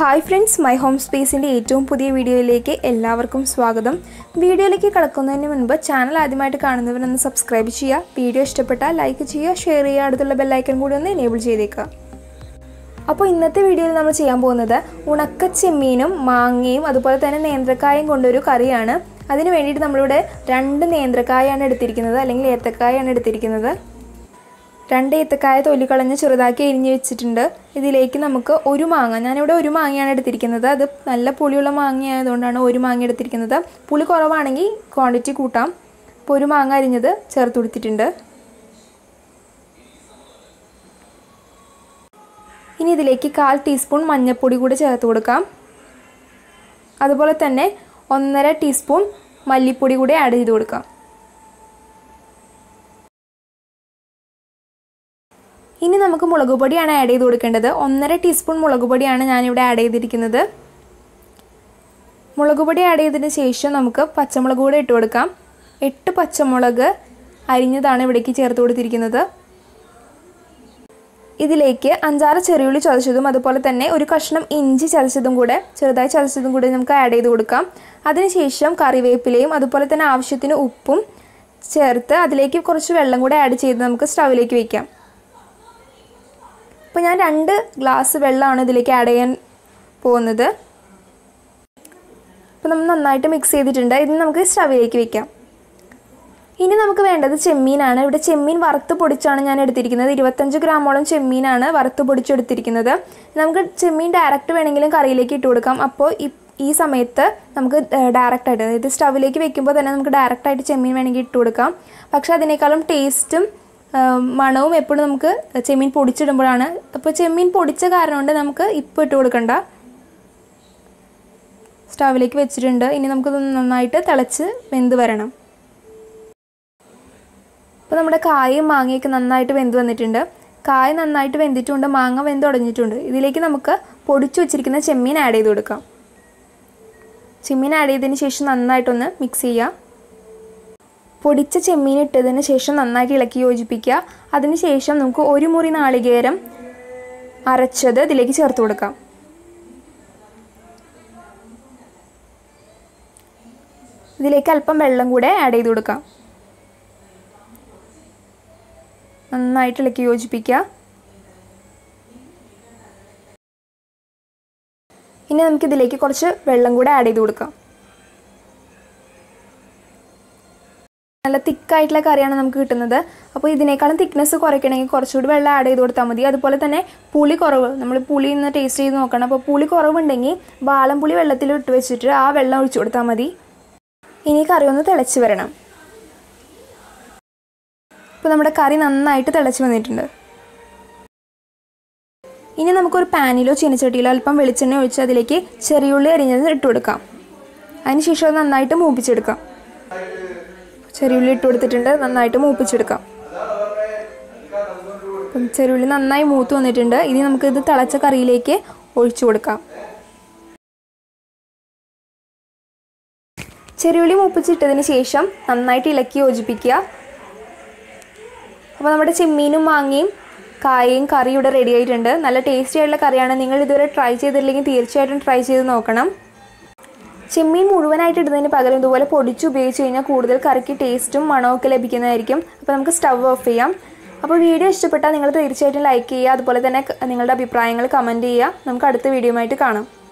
hi friends my home സ്പേസിൻ്റെ ഏറ്റവും പുതിയ വീഡിയോയിലേക്ക് എല്ലാവർക്കും സ്വാഗതം വീഡിയോയിലേക്ക് കടക്കുന്നതിന് മുൻപ് ചാനൽ ആദ്യമായിട്ട് കാണുന്നവരൊന്ന് സബ്സ്ക്രൈബ് ചെയ്യുക വീഡിയോ ഇഷ്ടപ്പെട്ടാൽ ലൈക്ക് ചെയ്യുക ഷെയർ ചെയ്യുക അടുത്തുള്ള ബെല്ലൈക്കൺ കൂടി ഒന്ന് എനേബിൾ ചെയ്തേക്കുക അപ്പോൾ ഇന്നത്തെ വീഡിയോയിൽ നമ്മൾ ചെയ്യാൻ പോകുന്നത് ഉണക്ക ചെമ്മീനും മാങ്ങയും അതുപോലെ തന്നെ നേന്ത്രക്കായും കൊണ്ടൊരു കറിയാണ് അതിന് വേണ്ടിയിട്ട് നമ്മളിവിടെ രണ്ട് നേന്ത്രക്കായാണ് എടുത്തിരിക്കുന്നത് അല്ലെങ്കിൽ ഏത്തക്കായാണ് എടുത്തിരിക്കുന്നത് രണ്ട് ഏത്തക്കായ തൊലി കളഞ്ഞ് ചെറുതാക്കി എരിഞ്ഞ് വെച്ചിട്ടുണ്ട് ഇതിലേക്ക് നമുക്ക് ഒരു മാങ്ങ ഞാനിവിടെ ഒരു മാങ്ങയാണ് എടുത്തിരിക്കുന്നത് അത് നല്ല പുളിയുള്ള മാങ്ങ ആയതുകൊണ്ടാണ് ഒരു മാങ്ങ എടുത്തിരിക്കുന്നത് പുളി കുറവാണെങ്കിൽ ക്വാണ്ടിറ്റി കൂട്ടാം ഇപ്പോൾ ഒരു മാങ്ങ അരിഞ്ഞത് ചേർത്ത് കൊടുത്തിട്ടുണ്ട് ഇനി ഇതിലേക്ക് കാൽ ടീസ്പൂൺ മഞ്ഞൾപ്പൊടി കൂടി ചേർത്ത് കൊടുക്കാം അതുപോലെ തന്നെ ഒന്നര ടീസ്പൂൺ മല്ലിപ്പൊടി കൂടി ആഡ് ചെയ്ത് കൊടുക്കാം ഇനി നമുക്ക് മുളക് പൊടിയാണ് ആഡ് ചെയ്ത് കൊടുക്കേണ്ടത് ഒന്നര ടീസ്പൂൺ മുളക് പൊടിയാണ് ഞാനിവിടെ ആഡ് ചെയ്തിരിക്കുന്നത് മുളക് പൊടി ആഡ് ചെയ്തതിന് ശേഷം നമുക്ക് പച്ചമുളക് കൂടെ ഇട്ട് കൊടുക്കാം എട്ട് പച്ചമുളക് അരിഞ്ഞതാണ് ഇവിടേക്ക് ചേർത്ത് കൊടുത്തിരിക്കുന്നത് ഇതിലേക്ക് അഞ്ചാറ് ചെറിയുള്ളി ചതച്ചതും അതുപോലെ തന്നെ ഒരു കഷ്ണം ഇഞ്ചി ചതച്ചതും കൂടെ ചെറുതായി ചതച്ചതും കൂടെ നമുക്ക് ആഡ് ചെയ്ത് കൊടുക്കാം അതിനുശേഷം കറിവേപ്പിലയും അതുപോലെ തന്നെ ആവശ്യത്തിന് ഉപ്പും ചേർത്ത് അതിലേക്ക് കുറച്ച് വെള്ളം കൂടെ ആഡ് ചെയ്ത് നമുക്ക് സ്റ്റവിലേക്ക് വയ്ക്കാം അപ്പോൾ ഞാൻ രണ്ട് ഗ്ലാസ് വെള്ളമാണ് ഇതിലേക്ക് ആഡ് ചെയ്യാൻ പോകുന്നത് അപ്പോൾ നമ്മൾ നന്നായിട്ട് മിക്സ് ചെയ്തിട്ടുണ്ട് ഇത് നമുക്ക് സ്റ്റവിലേക്ക് വെക്കാം ഇനി നമുക്ക് വേണ്ടത് ചെമ്മീനാണ് ഇവിടെ ചെമ്മീൻ വറുത്ത് പൊടിച്ചാണ് ഞാൻ എടുത്തിരിക്കുന്നത് ഇരുപത്തഞ്ച് ഗ്രാമോളം ചെമ്മീനാണ് വറുത്ത് പൊടിച്ചെടുത്തിരിക്കുന്നത് നമുക്ക് ചെമ്മീൻ ഡയറക്റ്റ് വേണമെങ്കിലും കറിയിലേക്ക് ഇട്ട് കൊടുക്കാം അപ്പോൾ ഈ ഈ സമയത്ത് നമുക്ക് ഡയറക്റ്റ് ആയിട്ട് അതായത് സ്റ്റവിലേക്ക് വെക്കുമ്പോൾ തന്നെ നമുക്ക് ഡയറക്റ്റ് ആയിട്ട് ചെമ്മീൻ വേണമെങ്കിൽ ഇട്ട് കൊടുക്കാം പക്ഷേ അതിനേക്കാളും ടേസ്റ്റും മണവും എപ്പോഴും നമുക്ക് ചെമ്മീൻ പൊടിച്ചിടുമ്പോഴാണ് അപ്പോൾ ചെമ്മീൻ പൊടിച്ച കാരണം കൊണ്ട് നമുക്ക് ഇപ്പോൾ ഇട്ട് കൊടുക്കണ്ട സ്റ്റവിലേക്ക് വെച്ചിട്ടുണ്ട് ഇനി നമുക്കത് നന്നായിട്ട് തിളച്ച് വെന്ത് വരണം അപ്പോൾ നമ്മുടെ കായയും മാങ്ങയൊക്കെ നന്നായിട്ട് വെന്ത് വന്നിട്ടുണ്ട് കായ നന്നായിട്ട് വെന്തിട്ടുണ്ട് മാങ്ങ വെന്ത് ഉടഞ്ഞിട്ടുണ്ട് ഇതിലേക്ക് നമുക്ക് പൊടിച്ചു വെച്ചിരിക്കുന്ന ചെമ്മീൻ ആഡ് ചെയ്ത് കൊടുക്കാം ചെമ്മീൻ ആഡ് ചെയ്തതിന് ശേഷം നന്നായിട്ടൊന്ന് മിക്സ് ചെയ്യുക പൊടിച്ച ചെമ്മീൻ ഇട്ടതിന് ശേഷം നന്നായിട്ട് ഇളക്കി യോജിപ്പിക്കുക അതിനുശേഷം നമുക്ക് ഒരു മുറി നാളികേരം അരച്ചത് ഇതിലേക്ക് ചേർത്ത് കൊടുക്കാം ഇതിലേക്ക് അല്പം വെള്ളം കൂടെ ആഡ് ചെയ്ത് കൊടുക്കാം നന്നായിട്ട് ഇളക്കി യോജിപ്പിക്കുക ഇനി നമുക്കിതിലേക്ക് കുറച്ച് വെള്ളം കൂടെ ആഡ് ചെയ്ത് കൊടുക്കാം നല്ല തിക്കായിട്ടുള്ള കറിയാണ് നമുക്ക് കിട്ടുന്നത് അപ്പോൾ ഇതിനേക്കാളും തിക്നെസ് കുറയ്ക്കണമെങ്കിൽ കുറച്ചുകൂടി വെള്ളം ആഡ് ചെയ്ത് കൊടുത്താൽ മതി അതുപോലെ തന്നെ പുളി കുറവ് നമ്മൾ പുളി ഇന്ന് ടേസ്റ്റ് ചെയ്ത് നോക്കണം അപ്പോൾ പുളി കുറവുണ്ടെങ്കിൽ വാളം പുളി വെള്ളത്തിൽ ഇട്ട് വെച്ചിട്ട് ആ വെള്ളം ഒഴിച്ചു കൊടുത്താൽ മതി ഇനി കറി ഒന്ന് തിളച്ച് വരണം ഇപ്പോൾ നമ്മുടെ കറി നന്നായിട്ട് തിളച്ച് വന്നിട്ടുണ്ട് ഇനി നമുക്കൊരു പാനിലോ ചീനച്ചട്ടിയിലോ അല്പം വെളിച്ചെണ്ണ ഒഴിച്ച് അതിലേക്ക് ചെറിയുള്ളി അരിഞ്ഞത് ഇട്ട് കൊടുക്കാം അതിനുശേഷം അത് നന്നായിട്ട് മൂപ്പിച്ചെടുക്കാം ചെറിയുള്ളി ഇട്ട് കൊടുത്തിട്ടുണ്ട് നന്നായിട്ട് മൂപ്പിച്ചെടുക്കാം അപ്പം ചെറിയുള്ളി നന്നായി മൂത്ത് വന്നിട്ടുണ്ട് ഇനി നമുക്കിത് തിളച്ച കറിയിലേക്ക് ഒഴിച്ചു കൊടുക്കാം ചെറിയുള്ളി മൂപ്പിച്ചിട്ടതിന് ശേഷം നന്നായിട്ട് ഇളക്കി യോജിപ്പിക്കുക അപ്പോൾ നമ്മുടെ ചെമ്മീനും മാങ്ങയും കായയും കറി ഇവിടെ റെഡി ആയിട്ടുണ്ട് നല്ല ടേസ്റ്റി ആയിട്ടുള്ള കറിയാണ് നിങ്ങൾ ഇതുവരെ ട്രൈ ചെയ്തിട്ടില്ലെങ്കിൽ തീർച്ചയായിട്ടും ട്രൈ ചെയ്ത് നോക്കണം ചെമ്മീൻ മുഴുവനായിട്ട് ഇടുന്നതിന് പകരം ഇതുപോലെ പൊടിച്ച് ഉപയോഗിച്ച് കഴിഞ്ഞാൽ കൂടുതൽ കറിക്ക് ടേസ്റ്റും മണമൊക്കെ ലഭിക്കുന്നതായിരിക്കും അപ്പോൾ നമുക്ക് സ്റ്റവ് ഓഫ് ചെയ്യാം അപ്പോൾ വീഡിയോ ഇഷ്ടപ്പെട്ടാൽ നിങ്ങൾ തീർച്ചയായിട്ടും ലൈക്ക് ചെയ്യുക അതുപോലെ തന്നെ നിങ്ങളുടെ അഭിപ്രായങ്ങൾ കമൻറ്റ് ചെയ്യുക നമുക്ക് അടുത്ത വീഡിയോ ആയിട്ട് കാണാം